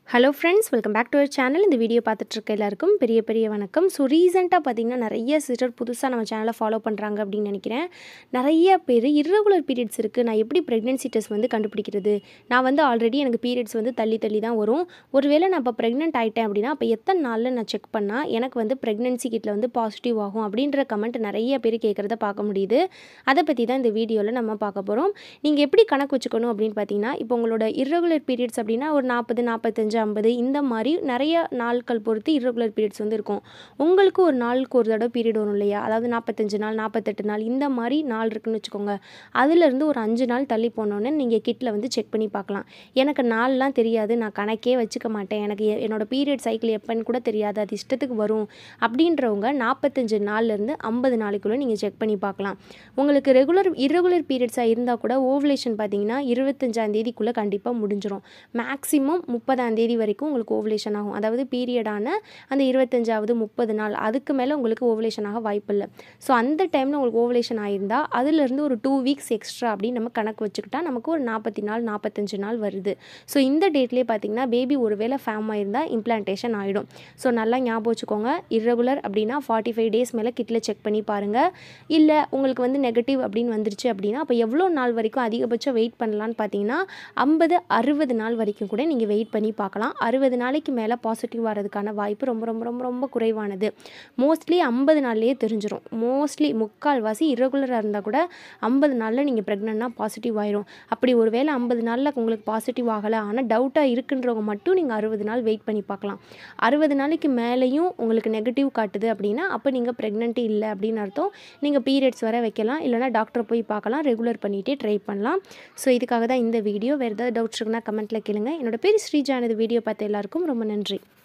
hello friends welcome back to our channel இந்த video பார்த்துட்டு இருக்க எல்லாருக்கும் பெரிய பெரிய வணக்கம் ஸோ ரீசெண்டாக பார்த்தீங்கன்னா நிறைய சிஸ்டர் புதுசாக நம்ம சேனலை ஃபாலோ பண்ணுறாங்க அப்படின்னு நினைக்கிறேன் நிறைய பேர் irregular பீரியட்ஸ் இருக்குது நான் எப்படி ப்ரெக்னென்சி டெஸ்ட் வந்து கண்டுபிடிக்கிறது நான் வந்து ஆல்ரெடி எனக்கு பீரியட்ஸ் வந்து தள்ளி தள்ளி தான் வரும் ஒருவேளை நான் இப்போ ப்ரெக்னென்ட் ஆகிட்டேன் அப்படின்னா அப்போ எத்தனை நாளில் நான் செக் பண்ணால் எனக்கு வந்து ப்ரெக்னென்சி கிட்டில் வந்து பாசிட்டிவ் ஆகும் அப்படின்ற கமெண்ட் நிறைய பேர் கேட்குறத பார்க்க முடியுது அதை பற்றி தான் இந்த வீடியோவில் நம்ம பார்க்க போகிறோம் நீங்கள் எப்படி கணக்கு வச்சுக்கணும் அப்படின்னு பார்த்தீங்கன்னா இப்போ உங்களோட irregular பீரியட்ஸ் அப்படின்னா ஒரு நாற்பது நாற்பத்தஞ்சு ஐம்பது இந்த மாதிரி நிறைய நாட்கள் பொறுத்து irregular பீரியட்ஸ் வந்து இருக்கும் உங்களுக்கு ஒரு நாளுக்கு ஒரு தடவை பீரியட் வரும் இல்லையா அதாவது நாற்பத்தஞ்சு நாள் நாற்பத்தெட்டு நாள் இந்த மாதிரி நாள் இருக்குன்னு வச்சுக்கோங்க அதுலேருந்து ஒரு அஞ்சு நாள் தள்ளி போனோன்னே நீங்கள் கிட்டில் வந்து செக் பண்ணி பார்க்கலாம் எனக்கு நாள்லாம் தெரியாது நான் கணக்கே வச்சுக்க மாட்டேன் எனக்கு எ- என்னோட பீரியட் சைக்கிள் எப்போன்னு கூட தெரியாது அது இஷ்டத்துக்கு வரும் அப்படின்றவங்க நாற்பத்தஞ்சு நாள்லேருந்து ஐம்பது நாளைக்குள்ளே நீங்கள் செக் பண்ணி பார்க்கலாம் உங்களுக்கு ரெகுலர் irregular பீரியட்ஸாக இருந்தால் கூட ஓவலேஷன் பார்த்தீங்கன்னா இருபத்தஞ்சாம் தேதிக்குள்ளே கண்டிப்பாக முடிஞ்சிடும் மேக்ஸிமம் முப்பதாம் தேதி வரைக்கும் உங்களுக்கு ஓவலேஷன் ஆகும் அதாவது பீரியடான அந்த இருபத்தஞ்சாவது முப்பது நாள் அதுக்கு மேலே உங்களுக்கு ஓவலேஷன் ஆக வாய்ப்பில்லை ஸோ அந்த டைமில் உங்களுக்கு ஓவலேஷன் ஆயிருந்தா அதுலேருந்து ஒரு டூ வீக்ஸ் எக்ஸ்ட்ரா அப்படின்னு நம்ம கணக்கு வச்சுக்கிட்டா நமக்கு ஒரு நாற்பத்தி நாள் நாற்பத்தஞ்சு நாள் வருது ஸோ இந்த டேட்லேயே பார்த்தீங்கன்னா பேபி ஒருவேளை ஃபேம் ஆயிருந்தால் இம்ப்ளான்டேஷன் ஆகிடும் ஸோ நல்லா ஞாபகம் வச்சுக்கோங்க irregular அப்படின்னா ஃபார்ட்டி ஃபைவ் டேஸ் மேலே கிட்டில் செக் பண்ணி பாருங்கள் இல்லை உங்களுக்கு வந்து நெகட்டிவ் அப்படின்னு வந்துருச்சு அப்படின்னா அப்போ எவ்வளோ நாள் வரைக்கும் அதிகபட்சம் வெயிட் பண்ணலான்னு பார்த்தீங்கன்னா ஐம்பது அறுபது நாள் வரைக்கும் கூட நீங்கள் வெயிட் பண்ணி பார்க்கலாம் அறுபது நாளைக்கு மேலே பாசிட்டிவ் வரதுக்கான வாய்ப்பு ரொம்ப ரொம்ப ரொம்ப ரொம்ப குறைவானது மோஸ்ட்லி ஐம்பது நாள்லேயே தெரிஞ்சிடும் மோஸ்ட்லி முக்கால்வாசி irregular-ஆ இருந்தால் கூட ஐம்பது நாளில் நீங்கள் ப்ரெக்னெண்ட்னா பாசிட்டிவ் ஆயிரும் அப்படி ஒரு வேளை ஐம்பது நாளில் உங்களுக்கு பாசிட்டிவ் ஆகலை ஆனால் டவுட்டாக இருக்குன்றவங்க மட்டும் நீங்கள் அறுபது நாள் வெயிட் பண்ணி பார்க்கலாம் அறுபது நாளைக்கு மேலேயும் உங்களுக்கு நெகட்டிவ் காட்டுது அப்படின்னா அப்போ நீங்கள் ப்ரெக்னென்ட் இல்லை அப்படின்னு அர்த்தம் நீங்கள் பீரியட்ஸ் வர வைக்கலாம் இல்லைனா டாக்டரை போய் பார்க்கலாம் ரெகுலர் பண்ணிகிட்டே ட்ரை பண்ணலாம் ஸோ இதுக்காக தான் இந்த வீடியோ வேறு ஏதாவது டவுட்ஸ் இருக்குன்னா கமெண்ட்டில் கேளுங்க என்னோட பேர் ஸ்ரீஜா இந்த வீடியோ பார்த்த எல்லாருக்கும் ரொம்ப நன்றி